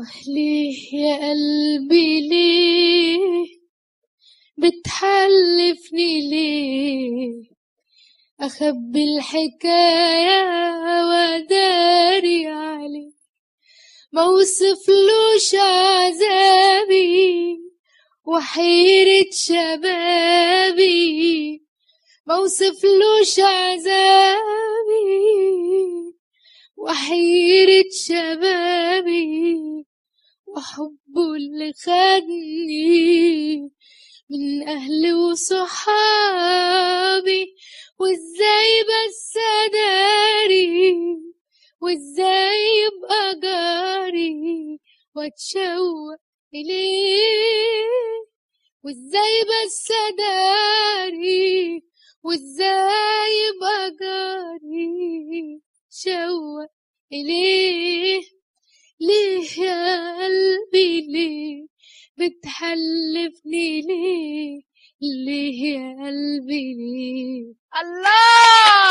آه ليه يا قلبي ليه بتحلفني ليه أخبي الحكاية وداري عليه موصفلوش عذابي وحيرة شبابي موصفلوش عذابي وحيرة شبابي وحبه اللي خدني من أهلي وصحابي وازاي بس أداري وازاي يبقى جاري واتشوق إليه وازاي بس أداري وازاي يبقى جاري شوق إليه ليه يا قلبي ليه بتحلفني ليه ليه يا قلبي ليه الله